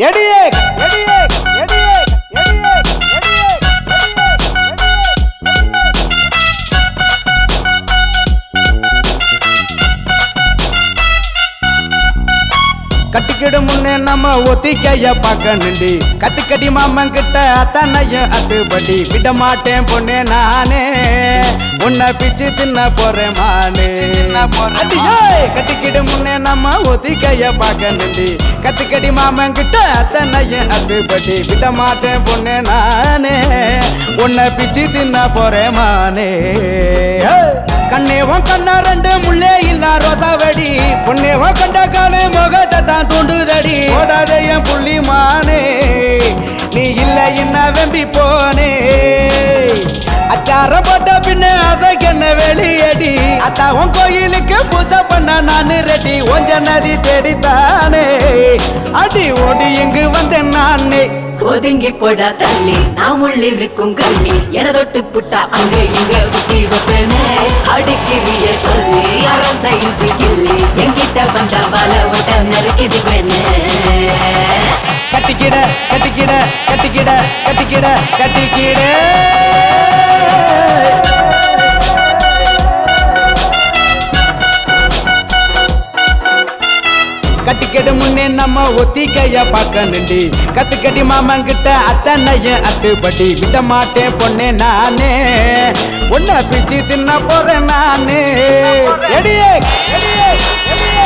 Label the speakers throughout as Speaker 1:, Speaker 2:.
Speaker 1: எடியே எடியே எடியே எடியே கட்டிக்கிடு முன்னே நம்ம ஒத்திக்கைய பார்க்க நின்று கத்துக்கடி மாமன் கிட்ட அத்தனையும் அத்துப்படி விட மாட்டேன் பொண்ணே நானே உன்னை பிச்சு தின்ன போறேன் மானே அடியே! கட்டிக்கிடு முன்னே நம்ம ஒத்திக்கைய பார்க்க நின்று கத்துக்கடி மாமன் கிட்ட அத்தனையும் அத்துப்படி விட மாட்டேன் பொண்ணே நானே உன்னை பிச்சு தின்ன போறேன் மானே ஏய்! கண்ணேவன் கண்ணா ரெண்டு முள்ளே இல்ல ரோசாவடி பொன்னேவன் கண்ட காலு முகத்தை தான் தூண்டுதடி ஓடாத என் புள்ளி மானே நீ இல்ல என்ன வெம்பி போனே அச்சாரம் போட்ட பின்ன அசைக்கண்ண வெளியடி அத்தாவும் கோயிலுக்கு பூஜை பண்ண நானு ரெடி ஒஞ்ச நதி தேடித்தானே அடி ஓடி இங்கு வந்தேன் நானே
Speaker 2: ஒதுங்கி போடா தள்ளி நாம் உள்ளிருக்கும் கள்ளி என தொட்டு புட்டா அங்க இங்க குட்டி வைப்பேனே அடிக்கிறிய சொல்லி அரசை கிள்ளி என்கிட்ட வந்த வல விட்ட நறுக்கிடுவேனே
Speaker 1: கட்டிக்கிட கட்டிக்கிட கட்டிக்கிட கட்டிக்கிட கட்டிக்கிட கட்டிக்கடு முன்னே நம்ம ஒத்திக்கைய பார்க்க நின்று கத்துக்கடி மாமன் கிட்ட அத்தனையும் அத்துப்படி விட மாட்டேன் பொண்ணே நானே உன்னை பிச்சு தின்ன போறேன் நானே எடியே எடியே எடியே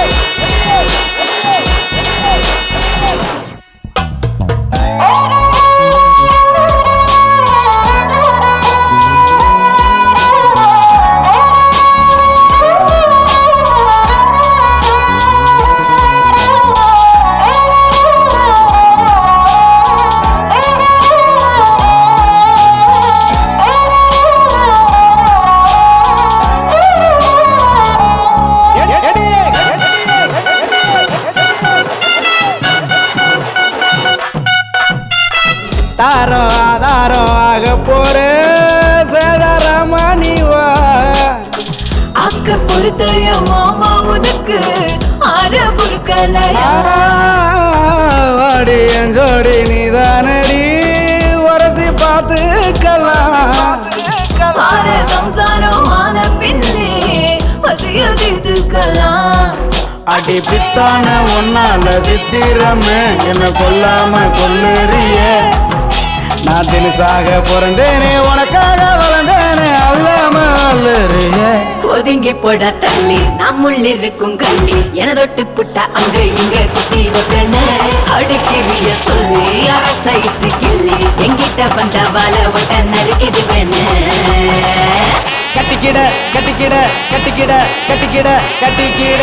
Speaker 1: தாரம் ஆதாரம் ஆக போற சேதாரமணிவா
Speaker 2: அக்க பொறுத்தைய மாமா உனக்கு ஆற பொறுக்கலையா
Speaker 1: வாடி எஞ்சோடி நீதானடி உரசி பார்த்துக்கலாம்
Speaker 2: ஆற சம்சாரம் ஆன பின்னே பசிய தீர்த்துக்கலாம்
Speaker 1: அடி பித்தான ஒன்னால சித்திரமே என்ன கொல்லாம கொல்லுறிய நான் தினசாக பிறந்தேனே உனக்காக வளர்ந்தேனே அல்லாம வளருறிய
Speaker 2: ஒதுங்கி போட தள்ளி நாம் உள்ளிருக்கும் கள்ளி என தொட்டு புட்டா அங்க இங்க குத்தி வைப்பேனே அடிக்கிறிய சொல்லி அரசை கிள்ளி என்கிட்ட வந்த வல விட்ட நறுக்கிடுவேனே
Speaker 1: கட்டிக்கிட கட்டிக்கிட கட்டிக்கிட கட்டிக்கிட கட்டிக்கிட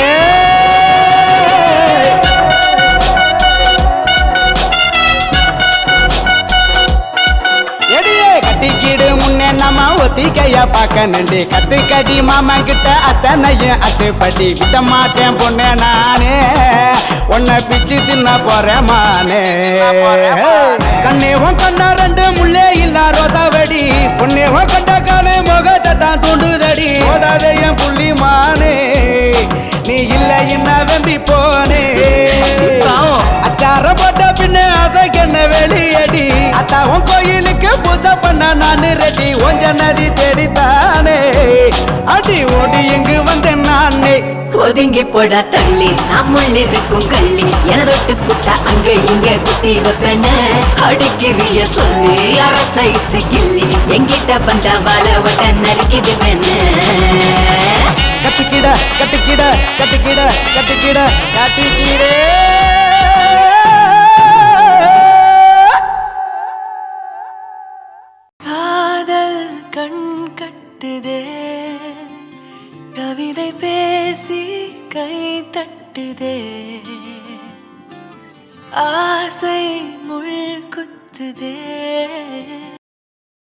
Speaker 1: எடியே கட்டிக்கிடு முன்னே நம்ம ஒத்திக்கைய பார்க்க நின்று கத்துக்கடி மாமன் கிட்ட அத்தனையும் அத்துப்படி விட மாட்டேன் பொண்ணே நானே உன்னை பிச்சு தின்ன போறேன் மானே கண்ணேவும் கண்ணா ரெண்டு முள்ளே இல்ல ரோசாவடி பொன்னேவும் கண்ட காலு முகத்தை தான் தூண்டுதடி ஓடாத என் புள்ளி மானே நீ இல்ல என்ன வெம்பி போனே
Speaker 2: பாவம்.
Speaker 1: அச்சாரம் போட்ட பின்ன அசைக்கண்ண வெளியடி அத்தாவும் கோயிலுக்கு பூஜை பண்ண நானு ரெடி ஒஞ்ச நதி தேடித்தானே அடி ஓடி இங்கு வந்தேன் நானே
Speaker 2: ஒதுங்கி போட தள்ளி நாம் உள்ளிருக்கும் கள்ளி என தொட்டு புட்டா அங்க இங்க குத்தி வைப்பேனே அடிக்கிறிய சொல்லி அரசை கிள்ளி என்கிட்ட வந்த வல விட்ட நறுக்கிடுவேனே
Speaker 1: கட்டிக்கிட கட்டிக்கிட கட்டிக்கிட கட்டிக்கிட கட்டிக்கிடே
Speaker 3: காதல் கண் கட்டுதே கவிதை பேசி கை தட்டுதே ஆசை முள் குத்துதே